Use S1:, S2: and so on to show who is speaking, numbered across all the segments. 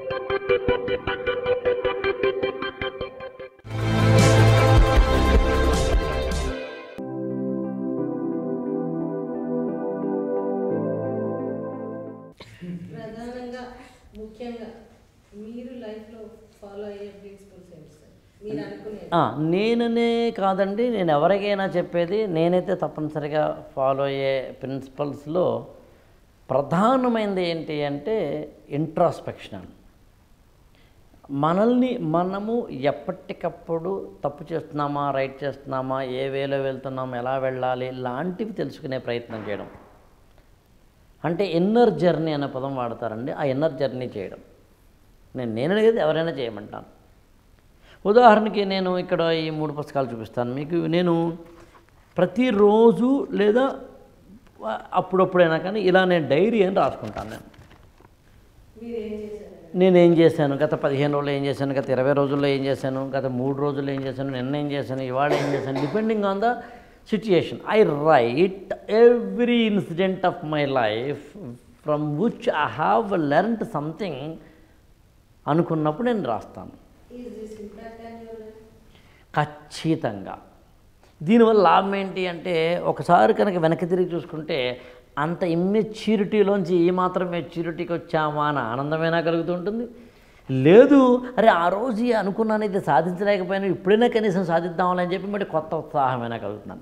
S1: ప్రధానంగా ముఖ్యంగా మీరు లైఫ్లో ఫాలో అయ్యే ప్రిన్సిపల్స్ ఏంటి సార్ మీరు అనుకునేది
S2: ఆ, నేననే కాదండి నేను ఎవరికైనా చెప్పేది నేనైతే తప్పనిసరిగా ఫాలో అయ్యే ప్రిన్సిపల్స్లో ప్రధానమైనది ఏంటి అంటే ఇంట్రాస్పెక్షన్ మనల్ని మనము ఎప్పటికప్పుడు తప్పు చేస్తున్నామా రైట్ చేస్తున్నామా ఏ వేలో వెళ్తున్నామా ఎలా వెళ్ళాలి లాంటివి తెలుసుకునే ప్రయత్నం చేయడం అంటే ఇన్నర్ జర్నీ అనే పదం వాడతారండి ఆ ఇన్నర్ జర్నీ చేయడం నేను నేను అనేది ఎవరైనా చేయమంటాను ఉదాహరణకి నేను ఇక్కడ ఈ మూడు పుస్తకాలు చూపిస్తాను మీకు నేను ప్రతిరోజు లేదా అప్పుడప్పుడైనా కానీ ఇలా నేను డైరీ అని రాసుకుంటాను నేను
S1: మీరు ఏం చేశారు
S2: నేను ఏం చేశాను గత పదిహేను రోజుల్లో ఏం చేశాను గత ఇరవై రోజుల్లో ఏం చేశాను గత మూడు రోజుల్లో ఏం చేశాను నిన్న ఏం చేశాను ఇవాళ ఏం చేశాను depending on the situation I write every incident of my life from which I have learned something అనుకున్నప్పుడు నేను రాస్తాను
S1: is this impact and your life
S2: ఖచ్చితంగా దీనివల్ల లాభం ఏంటి అంటే ఒకసారి కనుక వెనక్కి తిరిగి చూసుకుంటే అంత ఇమ్మెచ్యూరిటీలోంచి ఈ మాత్రం మెచ్యూరిటీకి వచ్చామా అని ఆనందమైనా కలుగుతుంటుంది లేదు అరే ఆ రోజు ఈ అనుకున్నాను ఇది సాధించలేకపోయినా ఇప్పుడైనా కనీసం సాధిద్దామని చెప్పి మరి కొత్త ఉత్సాహమైనా కలుగుతున్నాను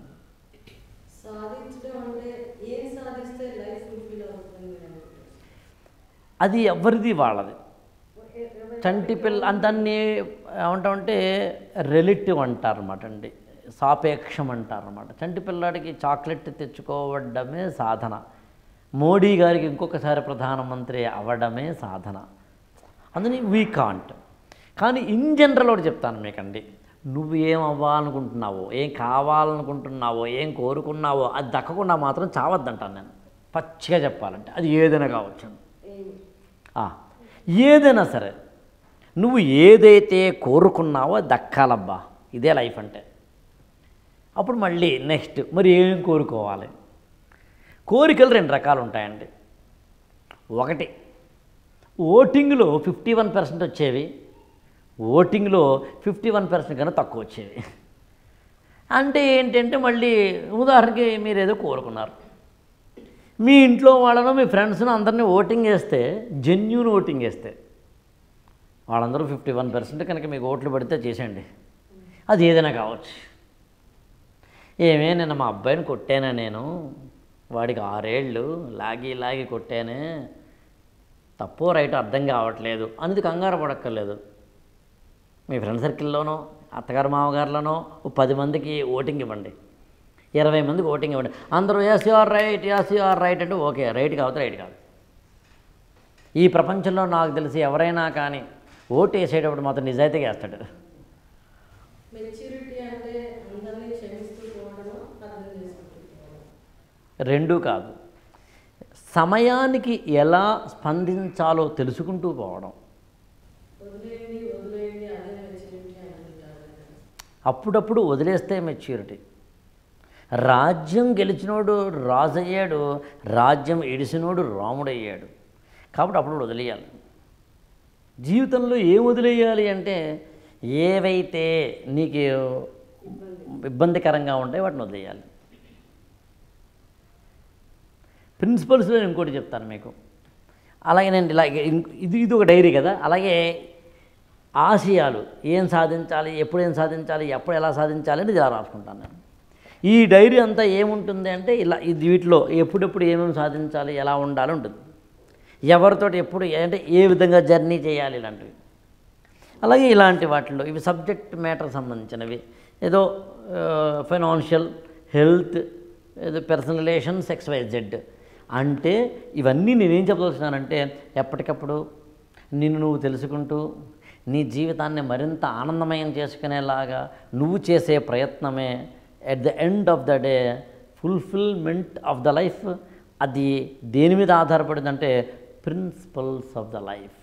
S1: సాధించడం అంటే ఏం సాధిస్తే లైఫ్ ఫుల్ఫిల్ అవుతుంది మీరు అనుకుంటారు
S2: అది ఎవరిది వాళ్ళది చంటి పిల్ల దాన్ని ఏమంటామంటే రిలేటివ్ అంటారు అనమాట అండి సాపేక్షం అంటారు అనమాట చంటి పిల్లాడికి చాక్లెట్ తెచ్చుకోవడమే సాధన మోడీ గారికి ఇంకొకసారి ప్రధానమంత్రి అవ్వడమే సాధన అందుని వీ కాంట్ కానీ ఇన్ జనరల్ ఒకటి చెప్తాను మీకండి నువ్వు ఏం అవ్వాలనుకుంటున్నావో ఏం కావాలనుకుంటున్నావో ఏం కోరుకున్నావో అది దక్కకుండా మాత్రం చావద్దంటాను నేను పచ్చిగా చెప్పాలంటే అది ఏదైనా కావచ్చు
S1: ఏమి
S2: ఆ, ఏదైనా సరే నువ్వు ఏదైతే కోరుకున్నావో అది దక్కాలబ్బా ఇదే లైఫ్ అంటే అప్పుడు మళ్ళీ నెక్స్ట్ మరి ఏం కోరుకోవాలి కోరికలు రెండు రకాలు ఉంటాయండి ఒకటి ఓటింగ్లో ఫిఫ్టీ వన్ పర్సెంట్ వచ్చేవి ఓటింగ్లో ఫిఫ్టీ వన్ పర్సెంట్ కన్నా తక్కువ వచ్చేవి అంటే ఏంటంటే మళ్ళీ ఉదాహరణకి మీరు ఏదో కోరుకున్నారు మీ ఇంట్లో వాళ్ళను మీ ఫ్రెండ్స్ను అందరినీ ఓటింగ్ వేస్తే జెన్యున్ ఓటింగ్ వేస్తే వాళ్ళందరూ ఫిఫ్టీ వన్ పర్సెంట్ కనుక మీకు ఓట్లు పడితే చేసేయండి అది ఏదైనా కావచ్చు ఏమే నిన్న మా అబ్బాయిని కొట్టానా నేను వాడికి ఆరేళ్ళు లాగి లాగి కొట్టానే తప్పో రైట్ అర్థం కావట్లేదు అనేది కంగారు పడక్కర్లేదు మీ ఫ్రెండ్ సర్కిల్లోనో అత్తగారు మామగారులోనో ఓ పది మందికి ఓటింగ్ ఇవ్వండి ఇరవై మందికి ఓటింగ్ ఇవ్వండి అందరూ yes you are right yes you are right అంటే ఓకే రైట్ కావద్దు రైట్ కాదు ఈ ప్రపంచంలో నాకు తెలిసి ఎవరైనా కానీ ఓటు వేసేటప్పుడు మాత్రం నిజాయితీగా వేస్తాడు
S1: మెచ్యూరిటీ అంటే అందరినీ క్షమిస్తూ పోవడమో అర్థం చేసుకుంటూ పోవడం
S2: రెండూ కాదు సమయానికి ఎలా స్పందించాలో తెలుసుకుంటూ పోవడం
S1: వదిలేయండి వదిలేయండి అదే మెచ్యూరిటీ అనుకుంటారు
S2: అప్పుడప్పుడు వదిలేస్తే మెచ్యూరిటీ రాజ్యం గెలిచినోడు రాజు అయ్యాడు రాజ్యం ఇడిసినోడు రాముడయ్యాడు కాబట్టి అప్పుడు వదిలేయాలి జీవితంలో ఏం వదిలేయాలి అంటే ఏవైతే నీకు ఇబ్బందికరంగా ఉంటాయో వాటిని వదిలేయాలి ప్రిన్సిపల్స్లో నేను ఇంకోటి చెప్తాను మీకు అలాగే నేను ఇలాగే ఇం- ఇది ఇది ఒక డైరీ కదా అలాగే ఆశయాలు ఏం సాధించాలి ఎప్పుడు ఏం సాధించాలి ఎప్పుడు ఎలా సాధించాలి అని ఇలా రాసుకుంటాను నేను ఈ డైరీ అంతా ఏముంటుంది అంటే ఇలా ఇది వీటిలో ఎప్పుడెప్పుడు ఏమేమి సాధించాలి ఎలా ఉండాలి ఉంటుంది ఎవరితోటి ఎప్పుడు అంటే ఏ విధంగా జర్నీ చేయాలి ఇలాంటివి అలాగే ఇలాంటి వాటిల్లో ఇవి సబ్జెక్ట్ మ్యాటర్ సంబంధించినవి ఏదో ఫైనాన్షియల్ హెల్త్ ఏదో పర్సనల్ రిలేషన్స్ ఎక్స్వైజెడ్ అంటే ఇవన్నీ నేనేం చెప్పదలుచున్నానంటే ఎప్పటికప్పుడు నిన్ను నువ్వు తెలుసుకుంటూ నీ జీవితాన్ని మరింత ఆనందమయం చేసుకునేలాగా నువ్వు చేసే ప్రయత్నమే at the end of the day fulfilment of the life అది దేని మీద ఆధారపడిందంటే ప్రిన్సిపల్స్ ఆఫ్ ద లైఫ్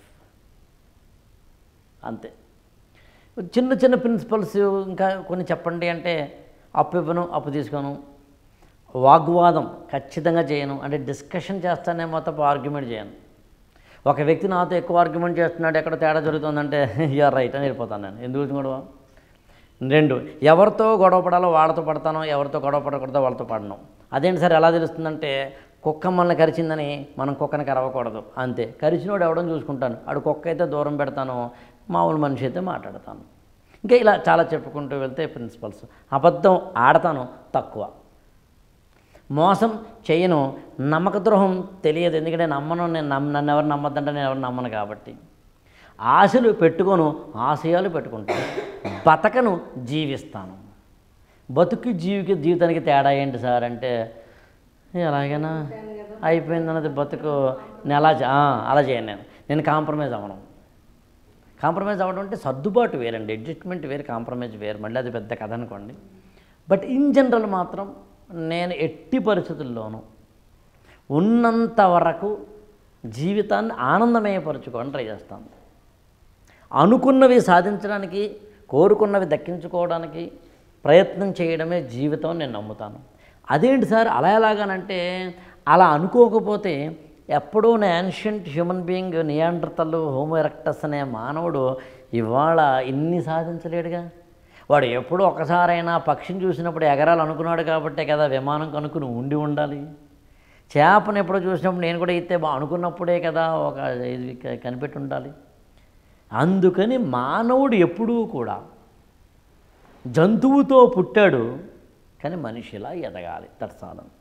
S2: అంతే చిన్న చిన్న ప్రిన్సిపల్స్ ఇంకా కొన్ని చెప్పండి అంటే అప్పు ఇవ్వను అప్పు తీసుకోను వాగ్వాదం ఖచ్చితంగా చేయను అంటే డిస్కషన్ చేస్తానేమో తప్ప ఆర్గ్యుమెంట్ చేయను ఒక వ్యక్తి నాతో ఎక్కువ ఆర్గ్యుమెంట్ చేస్తున్నాడు ఎక్కడ తేడా జరుగుతుందంటే యూఆర్ రైట్ అని వెళ్ళిపోతాను నేను ఎందుకు గురించి గొడవ రెండు ఎవరితో గొడవ పడాలో వాళ్ళతో పడతాను ఎవరితో గొడవ పడకూడదో వాళ్ళతో పడను అదేంటి సార్ ఎలా తెలుస్తుందంటే కుక్క మనల్ని కరిచిందని మనం కుక్కని కరవకూడదు అంతే కరిచినోడు ఎవడని చూసుకుంటాను ఆడు కుక్క అయితే దూరం పెడతాను మామూలు మనిషి అయితే మాట్లాడతాను ఇంకా ఇలా చాలా చెప్పుకుంటూ వెళ్తే ప్రిన్సిపల్స్ అబద్ధం ఆడతాను తక్కువ మోసం చేయను నమ్మక ద్రోహం తెలియదు ఎందుకంటే నమ్మను నేను నమ్మ నన్ను ఎవరు నమ్మద్దంటే నేను ఎవరు నమ్మను కాబట్టి ఆశలు పెట్టుకోను ఆశయాలు పెట్టుకుంటాను బతకను జీవిస్తాను బతుకు జీవికి జీవితానికి తేడా ఏంటి సార్ అంటే ఎలాగైనా అయిపోయింది అన్నది బతుకు నేను అలా చే- ఆ, అలా చేయను నేను నేను కాంప్రమైజ్ అవ్వను కాంప్రమైజ్ అవ్వడం అంటే సర్దుబాటు వేరండి అడ్జస్ట్మెంట్ వేరు కాంప్రమైజ్ వేరు మళ్ళీ అది పెద్ద కథ అనుకోండి బట్ ఇన్ జనరల్ మాత్రం నేను ఎట్టి పరిస్థితుల్లోనూ ఉన్నంత వరకు జీవితాన్ని ఆనందమయపరచుకోవడం ట్రై చేస్తాను అనుకున్నవి సాధించడానికి కోరుకున్నవి దక్కించుకోవడానికి ప్రయత్నం చేయడమే జీవితం నేను నమ్ముతాను అదేంటి సార్ అలా ఎలాగానంటే అలా అనుకోకపోతే ఎప్పుడూ యాన్షియంట్ హ్యూమన్ బీయింగ్ నియాండ్రతలు హోమో ఎరెక్టస్ అనే మానవుడు ఇవాళ ఇన్ని సాధించలేడుగా వాడు ఎప్పుడూ ఒకసారైనా పక్షిని చూసినప్పుడు ఎగరాలి అనుకున్నాడు కాబట్టే కదా విమానం కనుక్కుని ఉండి ఉండాలి చేపను ఎప్పుడో చూసినప్పుడు నేను కూడా అయితే బా అనుకున్నప్పుడే కదా ఒక ఇది క- కనిపెట్టి ఉండాలి అందుకని మానవుడు ఎప్పుడూ కూడా జంతువుతో పుట్టాడు కానీ మనిషిలా ఎదగాలి దట్స్ ఆల్